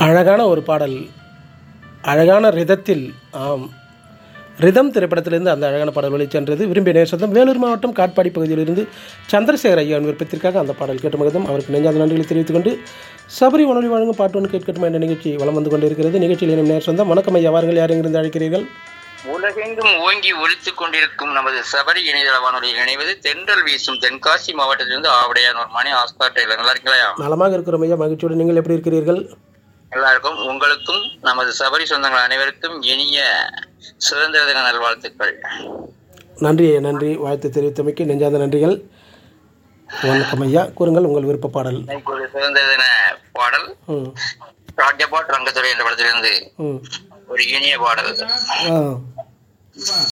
அழகான ஒரு பாடல் அழகான ரிதத்தில் ஆம் ரிதம் திரைப்படத்திலிருந்து அந்த அழகான பாடல் வெளிச்சென்றது விரும்பிய நேசத்தம் வேலூர் மாவட்டம் காட்பாடி பகுதியிலிருந்து சந்திரசேகர் ஐயாவின் விருப்பத்திற்காக அந்த பாடல் கேட்டு மகிழ்ந்தோம் அவருக்கு நெஞ்சாத நன்றிகளை தெரிவித்துக் கொண்டு சபரி உணவு வழங்கும் பாட்டு ஒன்று கேட்கட்டும் என்ற நிகழ்ச்சி வலம் வந்து கொண்டிருக்கிறது நிகழ்ச்சியில் இனம் நேர் சொந்தம் வணக்கம் ஐயா வாருங்கள் யாரெங்கிருந்து அழைக்கிறீர்கள் உலகெங்கும் ஓங்கி ஒலித்துக் கொண்டிருக்கும் நமது சபரி இணையதள வானொலியில் இணைவது தென்றல் வீசும் தென்காசி மாவட்டத்திலிருந்து ஆவடையானூர் மணி ஆஸ்கார் டெய்லர் நல்லா இருக்கீங்களா நலமாக இருக்கிறோம் ஐயா மகிழ்ச்சியோடு நீங்கள் எப்படி இருக்கிறீர்கள் எல்லாருக்கும் உங்களுக்கும் நமது சபரி சொந்தங்கள் அனைவருக்கும் இனிய சுதந்திர தின நல்வாழ்த்துக்கள் நன்றி ஐயா நன்றி வாழ்த்து தெரிவித்தமைக்கு நெஞ்சாத நன்றிகள் வணக்கம் ஐயா கூறுங்கள் உங்கள் விருப்ப பாடல் இன்னைக்கு ஒரு சுதந்திர தின பாடல் ம் ராஜபாட் ரங்கத்துறை என்ற படத்திலிருந்து ம் ஒரு இனிய பாடல் ஆ